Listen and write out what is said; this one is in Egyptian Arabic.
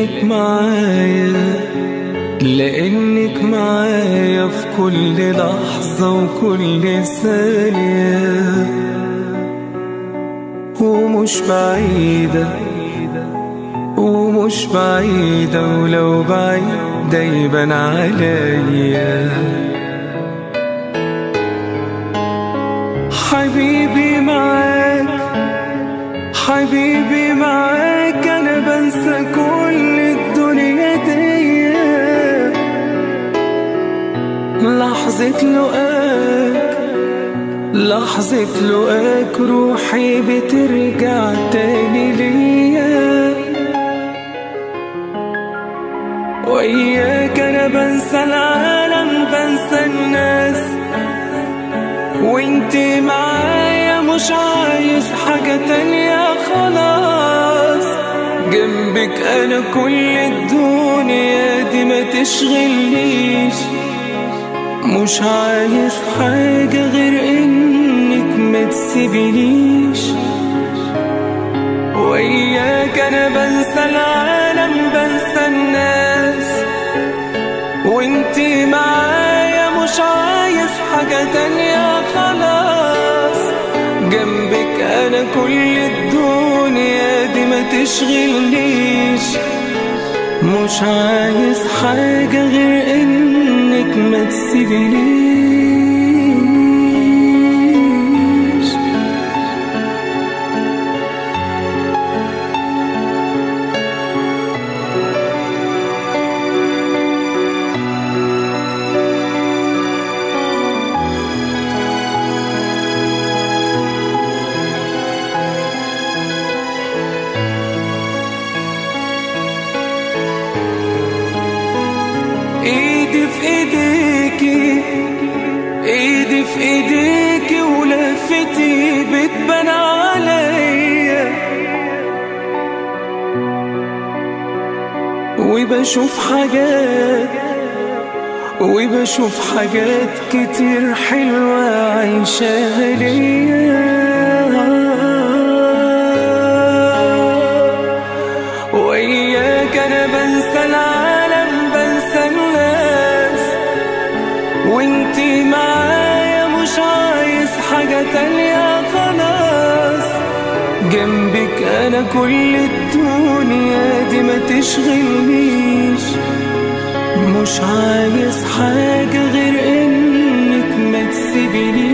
لانك معايا لانك معايا في كل لحظة وكل ثانية ومش بعيدة ومش بعيدة ولو بعيدة يبان عليا حبيبي معاك حبيبي معاك انا بنسى كل الدنيا دي لحظة لقاك لحظة لقاك روحي بترجع تاني ليا وإياك أنا بنسى العالم بنسى الناس وانت معايا مش عايز حاجة تانية خلاص جنبك انا كل الدنيا دي ما تشغلنيش مش عايز حاجة غير انك ما تسيبنيش وإياك انا بنسى العالم بنسى الناس وانت معايا مش عايز حاجة تانية خلاص جنبك انا كل الدنيا دي ما تشغلنيش مش عايز حاجة غير انك ما تسيبنيش ايدي في ايديكي ايدي في ايديكي ولفتي بتبان عليا وبشوف حاجات وبشوف حاجات كتير حلوة عايشاها ليا وإياك أنا بنسى العالم بنسى الناس وانتي معايا مش عايز حاجة تانية خلاص جنبك أنا كل الدنيا دي ما تشغلنيش مش عايز حاجة غير إنك ما تسيبنيش